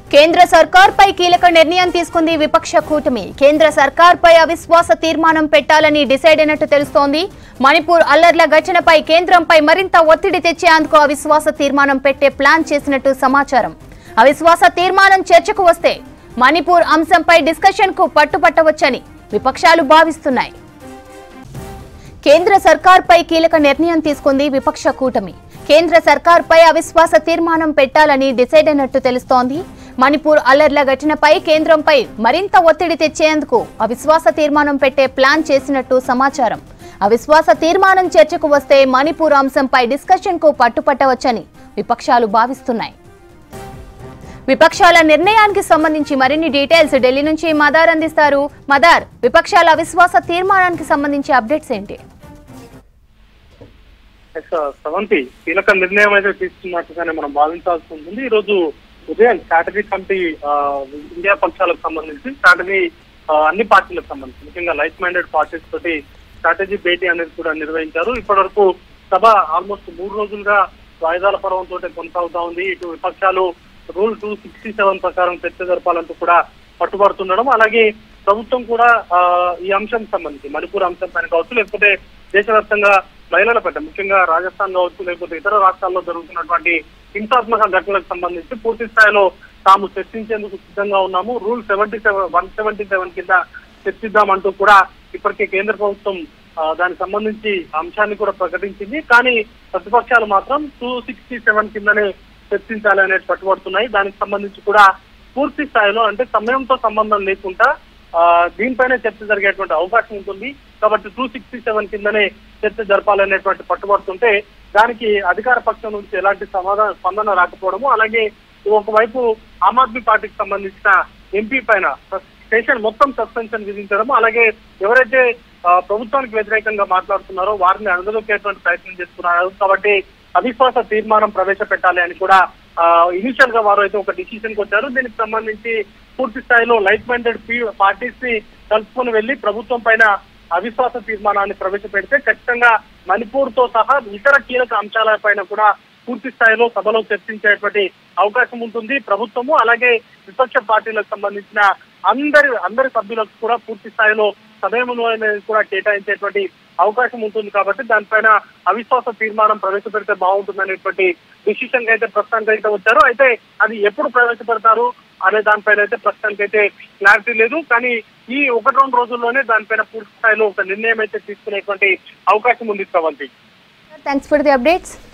కేంద్ర సర్కార్పై కీలక నిర్ణయం తీసుకుంది విపక్ష కూటమి కేంద్ర సర్కార్పై అవిశ్వాస తీర్మానం పెట్టాలని డిసైడ్ అయినట్టు తెలుస్తోంది మణిపూర్ అల్లర్ల ఘటనపై కేంద్రంపై మరింత ఒత్తిడి తెచ్చేందుకు అవిశ్వాస తీర్మానం పెట్టే ప్లాన్ చేసినట్టు సమాచారం అవిశ్వాస తీర్మానం చర్చకు వస్తే మణిపూర్ అంశంపై డిస్కషన్ కు పట్టుపట్టవచ్చని విపక్షాలు భావిస్తున్నాయి కేంద్ర సర్కార్పై కీలక నిర్ణయం తీసుకుంది విపక్ష కూటమి కేంద్ర సర్కార్పై అవిశ్వాస తీర్మానం పెట్టాలని డిసైడ్ అయినట్టు తెలుస్తోంది మణిపూర్ అల్లర్ల ఘటనపై కేంద్రంపై మరింత ఒత్తిడి తెచ్చేందుకు అవిశ్వాస తీర్మానం పెట్టే ప్లాన్ చేసినట్టు సమాచారం అవిశ్వాస తీర్మానం చర్చకు వస్తే మణిపూర్ అంశంపై డిస్కషన్ కు పట్టుపట్టవచ్చని విపక్షాలు భావిస్తున్నాయి విపక్షాల నిర్ణయానికి సంబంధించి మరిన్ని డీటెయిల్స్ ఢిల్లీ నుంచి మదార్ అందిస్తారు మదార్ విపక్షాల అవిశ్వాస తీర్మానానికి సంబంధించి అప్డేట్స్ ఏంటి ఎస్, స్రవంతి కీలక నిర్ణయం అయితే తీసుకున్నట్టుగానే మనం భావించాల్సి ఉంటుంది ఈ రోజు ఉదయం స్ట్రాటజీ కమిటీ ఆ, ఇండియా పక్షాలకు సంబంధించి స్ట్రాటజీ ఆ, అన్ని పార్టీలకు సంబంధించి ముఖ్యంగా లైఫ్ మైండెడ్ పార్టీస్ తోటి స్ట్రాటజీ భేటీ అనేది కూడా నిర్వహించారు ఇప్పటి వరకు సభ ఆల్మోస్ట్ మూడు రోజులుగా వాయిదాల పర్వంతో కొనసాగుతా ఉంది ఇటు విపక్షాలు రూల్ టూ సిక్స్టీ సెవెన్ ప్రకారం చర్చ జరపాలంటూ కూడా పట్టుబడుతుండడం అలాగే ప్రభుత్వం కూడా ఆ, ఈ అంశం సంబంధించి మణిపూర్ అంశం పైన కావచ్చు లేకపోతే దేశవ్యాప్తంగా మహిళల పట్ల ముఖ్యంగా రాజస్థాన్ కావచ్చు లేకపోతే ఇతర రాష్ట్రాల్లో జరుగుతున్నటువంటి హింసాత్మక ఘటనలకు సంబంధించి పూర్తి స్థాయిలో తాము చర్చించేందుకు సిద్ధంగా ఉన్నాము rule seventy seven one seventy seven కింద చర్చిద్దామంటూ కూడా ఇప్పటికే కేంద్ర ప్రభుత్వం ఆ, దానికి సంబంధించి అంశాన్ని కూడా ప్రకటించింది కానీ ప్రతిపక్షాలు మాత్రం టూ సిక్స్టీ సెవెన్ కిందనే చర్చించాలి అనేది పట్టుబడుతున్నాయి దానికి సంబంధించి కూడా పూర్తి స్థాయిలో అంటే సమయంతో సంబంధం లేకుండా ఆ, దీనిపైనే చర్చ జరిగేటువంటి అవకాశం ఉంటుంది కాబట్టి టూ సిక్స్టీ సెవెన్ కిందనే చర్చ జరపాలనేటువంటి పట్టుబడుతుంటే దానికి అధికార పక్షం నుంచి ఎలాంటి సమాధాన స్పందన రాకపోవడము అలాగే ఒకవైపు ఆమ్ ఆద్మీ పార్టీకి సంబంధించిన ఎంపీ పైన స్టేషన్ మొత్తం సస్పెన్షన్ విధించడము అలాగే ఎవరైతే ఆ, ప్రభుత్వానికి వ్యతిరేకంగా మాట్లాడుతున్నారో వారిని అణగదొక్కేటువంటి ప్రయత్నం చేస్తున్నారు కాబట్టి అవిశ్వాస తీర్మానం ప్రవేశపెట్టాలి అని కూడా ఇనిషియల్ గా వారు అయితే ఒక డిసిషన్ కి వచ్చారు దీనికి సంబంధించి పూర్తి స్థాయిలో లైట్ మైండెడ్ పార్టీస్ ని కలుపుకొని వెళ్లి ప్రభుత్వం పైన అవిశ్వాస తీర్మానాన్ని ప్రవేశపెడితే ఖచ్చితంగా మణిపూర్ తో సహా ఇతర కీలక అంశాల పైన కూడా పూర్తి స్థాయిలో సభలో చర్చించేటువంటి అవకాశం ఉంటుంది ప్రభుత్వము అలాగే విపక్ష పార్టీలకు సంబంధించిన అందరి అందరి సభ్యులకు కూడా పూర్తి స్థాయిలో సమయంలో అనేది కూడా కేటాయించేటువంటి అవకాశం ఉంటుంది కాబట్టి దానిపైన అవిశ్వాస తీర్మానం ప్రవేశపెడితే బాగుంటుందనేటువంటి డిసిషన్ అయితే ప్రస్తుతానికి అయితే వచ్చారు అయితే అది ఎప్పుడు ప్రవేశపెడతారు అనే దానిపైన అయితే ప్రస్తుతానికి అయితే క్లారిటీ లేదు కానీ ఈ ఒకటి రెండు రోజుల్లోనే దానిపైన పూర్తి స్థాయిలో ఒక నిర్ణయం అయితే తీసుకునేటువంటి అవకాశం ఉంది Sravanthi thanks for the updates